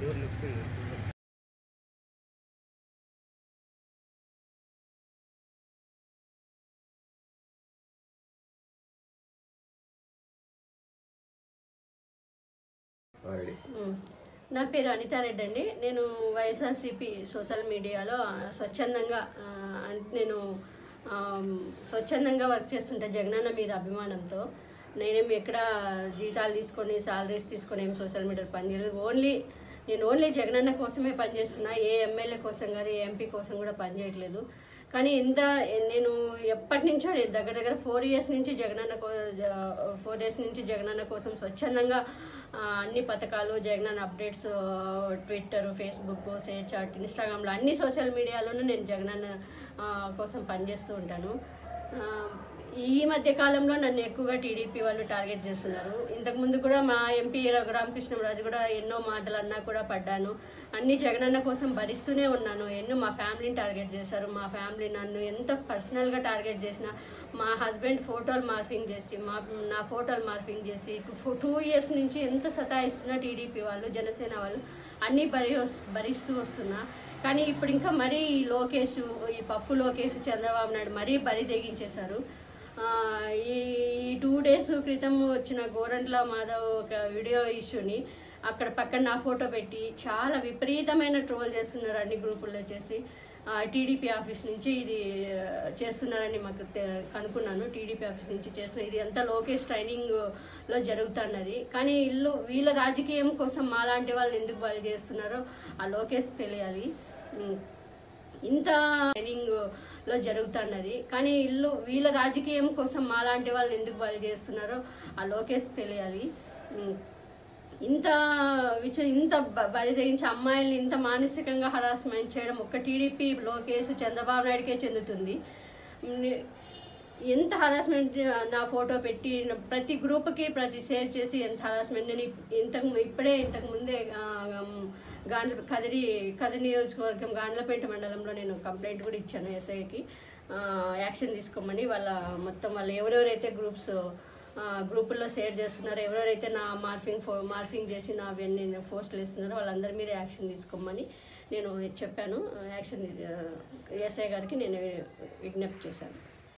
Already మ్మ్. నా పేరు అనితారెడ్డి అండి నేను వైఎస్ఆర్సిపి సోషల్ మీడియాలో స్వచ్ఛందంగా ఆ, అంటే నేను ఆ, స్వచ్ఛందంగా వర్క్ చేస్తుంటే జగనన్న మీద అభిమానంతో నేనేం ఎక్కడ జీతాలు తీసుకొని సాలరీస్ తీసుకొని ఏం సోషల్ మీడియాలో పనిచేయలేదు ఓన్లీ నేను ఓన్లీ జగనన్న కోసమే పనిచేస్తున్నా ఏ ఎమ్మెల్యే కోసం కాదు ఏ ఎంపీ కోసం కూడా పనిచేయట్లేదు కానీ ఇంత నేను ఎప్పటి నుంచో నేను దగ్గర దగ్గర ఫోర్ ఇయర్స్ నుంచి జగనన్న ఫోర్ ఇయర్స్ నుంచి జగనన్న కోసం స్వచ్ఛందంగా ఆ, అన్ని పథకాలు Jagananna updates Twitter Facebook share chat ఇన్స్టాగ్రామ్లో అన్ని సోషల్ మీడియాలోనూ నేను జగనన్న ఆ, కోసం పనిచేస్తూ ఉంటాను ఆ, ఈ మధ్య కాలంలో నన్ను ఎక్కువగా టీడీపీ వాళ్ళు టార్గెట్ చేస్తున్నారు ఇంతకు ముందు కూడా మా ఎంపీ రఘురామకృష్ణరాజు కూడా ఎన్నో మాటలు అన్నా కూడా పడ్డాను అన్ని జగనన్న కోసం భరిస్తూనే ఉన్నాను ఎన్నో మా ఫ్యామిలీని టార్గెట్ చేశారు మా ఫ్యామిలీ నన్ను ఎంత పర్సనల్గా టార్గెట్ చేసినా మా హస్బెండ్ ఫోటోలు మార్ఫింగ్ చేసి మా నా ఫోటోలు మార్ఫింగ్ చేసి టూ ఇయర్స్ నుంచి ఎంత సతాయిస్తున్నా టీడీపీ వాళ్ళు జనసేన వాళ్ళు అన్నీ భరి భరిస్తూ వస్తున్నా కానీ ఇప్పుడు ఇంకా మరీ ఈ లోకేష్ ఈ పప్పు లోకేష్ చంద్రబాబు నాయుడు మరీ బరి తెగించేశారు ఆ, ఈ ఈ టూ డేస్ క్రితం వచ్చిన గోరంట్ల మాధవ్ ఒక వీడియో ఇష్యూని అక్కడ పక్కన నా ఫోటో పెట్టి చాలా విపరీతమైన ట్రోల్ చేస్తున్నారు అన్ని గ్రూపుల్లో చేసి టీడీపీ ఆఫీస్ నుంచి ఇది ఆ, చేస్తున్నారని మాకు తె- కనుక్కున్నాను టీడీపీ ఆఫీస్ నుంచి చేస్తున్నారు ఇది అంతా లోకేష్ ట్రైనింగ్ లో జరుగుతున్నది కానీ ఇల్లు వీళ్ళ రాజకీయం కోసం మాలాంటి వాళ్ళు ఎందుకు వాళ్ళు చేస్తున్నారో ఆ లోకేష్ తెలియాలి ఉమ్. ఇంత ట్రైనింగ్ లో జరుగుతున్నది కానీ ఇల్లు వీళ్ళ రాజకీయం కోసం మాలాంటి వాళ్ళు ఎందుకు వాళ్ళు చేస్తున్నారో ఆ లోకేష్ తెలియాలి ఉమ్. ఇంత విచ ఇంత బ- బరి తెగించి అమ్మాయిల్ని ఇంత మానసికంగా హరాస్మెంట్ చేయడం ఒక్క టీడీపీ లోకేష్ చంద్రబాబు నాయుడుకే చెందుతుంది ఉమ్, ఎంత హరాస్మెంట్ నా ఫోటో పెట్టి ప్రతి గ్రూప్కి ప్రతి షేర్ చేసి ఎంత హరాస్మెంట్ నేను ఇప్- ఇంతకు ఇప్పుడే ఇంతకు ముందే ఆ, ఉమ్, గాండ్ల కదిరి కదిరి నియోజకవర్గం గాండ్లపేట మండలంలో నేను కంప్లైంట్ కూడా ఇచ్చాను ఎస్ఐకి యాక్షన్ తీసుకోమని వాళ్ళ మొత్తం వాళ్ళు ఎవరెవరైతే గ్రూప్స్ గ్రూపుల్లో షేర్ చేస్తున్నారో ఎవరెవరైతే నా మార్ఫింగ్ ఫో మార్ఫింగ్ చేసి నా అవన్నీ పోస్టులు ఇస్తున్నారో వాళ్ళందరి మీద యాక్షన్ తీసుకోమని నేను చెప్పాను యాక్షన్ ఎస్ఐ గారికి నేను విజ్ఞప్తి చేశాను